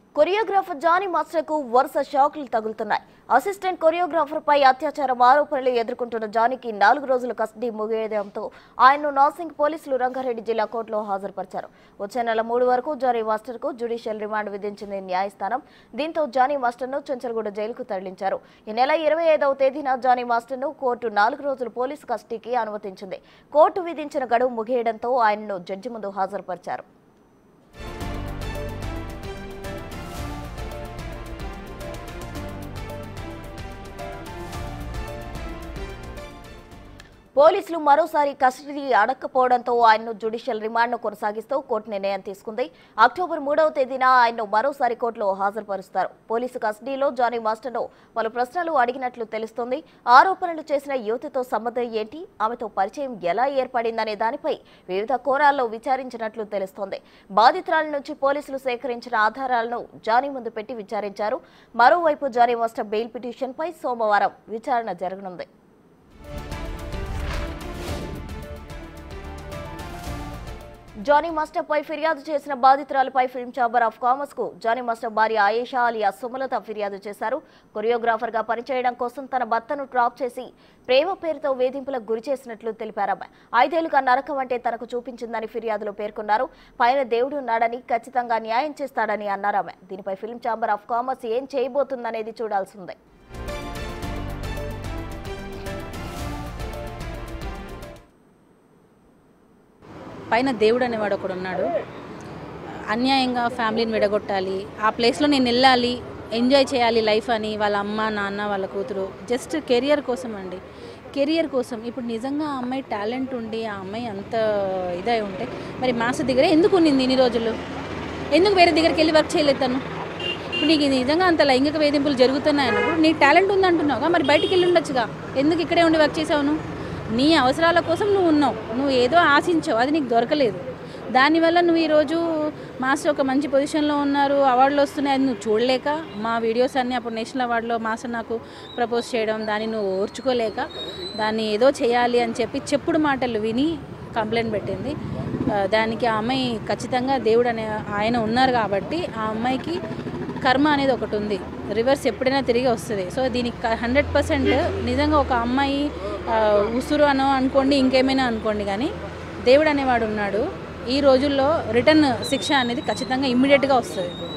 choreographer Johnny master కు వరుస షాకులు తగులుతున్నాయి assistant choreographer పై అత్యాచారం ఆరోపణలు ఎదుర్కొంటున్న జానీకి నాలుగు రోజుల కస్టడీ ముగియడంతో ఆయన్ను నాసింగ్ పోలీసులు రంగారెడ్డి జిల్లా కోర్టులో హాజరుపరిచారు వచ్చే నెల మూడు వరకు జానీ మాస్టర్ కు జ్యుడిషియల్ రిమాండ్ విధించింది న్యాయస్థానం దీంతో జానీ మాస్టర్ ను చెంచల్గూడ జైలుకు తరలించారు ఈ నెల ఇరవై ఐదవ తేదీన జానీ మాస్టర్ ను కోర్టు నాలుగు రోజులు పోలీసు కస్టడీకి అనుమతించింది కోర్టు విధించిన గడువు ముగియడంతో ఆయన్ను జడ్జి ముందు హాజరుపరిచారు పోలీసులు మరోసారి కస్టడీ అడక్కపోవడంతో ఆయన్ను జ్యుడిషియల్ రిమాండ్ను కొనసాగిస్తూ కోర్టు నిర్ణయం తీసుకుంది అక్టోబర్ మూడవ తేదీన ఆయన్ను మరోసారి కోర్టులో హాజరుపరుస్తారు పోలీసు కస్టడీలో జానీ మాస్టర్ను పలు ప్రశ్నలు అడిగినట్లు తెలుస్తోంది ఆరోపణలు చేసిన యువతితో సంబంధం ఏంటి ఆమెతో పరిచయం ఎలా ఏర్పడిందనే దానిపై వివిధ కోణాల్లో విచారించినట్లు తెలుస్తోంది బాధితురాల నుంచి పోలీసులు సేకరించిన ఆధారాలను జానీ ముందు పెట్టి విచారించారు మరోవైపు జానీ మాస్టర్ బెయిల్ పిటిషన్పై సోమవారం విచారణ జరగనుంది జానీ మాస్టర్ పై ఫిర్యాదు చేసిన బాధితురాలపై ఫిల్మ్ ఛాంబర్ ఆఫ్ కామర్స్ కు జానీ మాస్టర్ భార్య ఆయేషా అలియా సుమలత ఫిర్యాదు చేశారు కొరియోగ్రాఫర్ గా పనిచేయడం కోసం తన భర్తను డ్రాప్ చేసి ప్రేమ పేరుతో వేధింపులకు గురి చేసినట్లు తెలిపారామె ఐదేళ్లుగా నరకం అంటే తనకు చూపించిందని ఫిర్యాదులో పేర్కొన్నారు పైన దేవుడు ఉన్నాడని ఖచ్చితంగా న్యాయం చేస్తాడని అన్నారామె దీనిపై ఫిల్మ్ ఛాంబర్ ఆఫ్ కామర్స్ ఏం చేయబోతుందనేది చూడాల్సిందే పైన దేవుడు అనేవాడు ఒకడు ఉన్నాడు అన్యాయంగా ఫ్యామిలీని విడగొట్టాలి ఆ ప్లేస్లో నేను వెళ్ళాలి ఎంజాయ్ చేయాలి లైఫ్ అని వాళ్ళ అమ్మ నాన్న వాళ్ళ కూతురు జస్ట్ కెరియర్ కోసం అండి కెరియర్ కోసం ఇప్పుడు నిజంగా ఆ అమ్మాయి టాలెంట్ ఉండి ఆ అమ్మాయి అంత ఇదై ఉంటే మరి మాస్టర్ దగ్గర ఎందుకు ఉన్నింది ఇన్ని రోజులు ఎందుకు వేరే దగ్గరికి వెళ్ళి వర్క్ చేయలేదు తను ఇప్పుడు నీకు ఇది నిజంగా అంత లైంగిక వేధింపులు జరుగుతున్నాయి అన్నప్పుడు నీకు టాలెంట్ ఉందంటున్నావుగా మరి బయటికి వెళ్ళి ఉండొచ్చుగా ఎందుకు ఇక్కడే ఉండి వర్క్ చేసావు నువ్వు నీ అవసరాల కోసం నువ్వు ఉన్నావు నువ్వు ఏదో ఆశించావు అది నీకు దొరకలేదు దానివల్ల నువ్వు ఈరోజు మాస్టర్ ఒక మంచి పొజిషన్లో ఉన్నారు అవార్డులు వస్తున్నాయి అది నువ్వు చూడలేక మా వీడియోస్ అన్నీ అప్పుడు నేషనల్ అవార్డులో మాస్టర్ నాకు ప్రపోజ్ చేయడం దాన్ని నువ్వు ఓర్చుకోలేక దాన్ని ఏదో చేయాలి అని చెప్పి చెప్పుడు మాటలు విని కంప్లైంట్ పెట్టింది ఆ, దానికి ఆ అమ్మాయి ఖచ్చితంగా దేవుడు అనే ఆయన ఉన్నారు కాబట్టి ఆ అమ్మాయికి కర్మ అనేది ఒకటి ఉంది రివర్స్ ఎప్పుడైనా తిరిగి వస్తుంది సో దీనికి హండ్రెడ్ పర్సెంట్ నిజంగా ఒక అమ్మాయి ఆ, ఉసురు అనో అనుకోండి ఇంకేమైనా అనుకోండి కానీ దేవుడు అనేవాడు ఉన్నాడు ఈ రోజుల్లో రిటర్న్ శిక్ష అనేది ఖచ్చితంగా ఇమ్మీడియట్గా వస్తుంది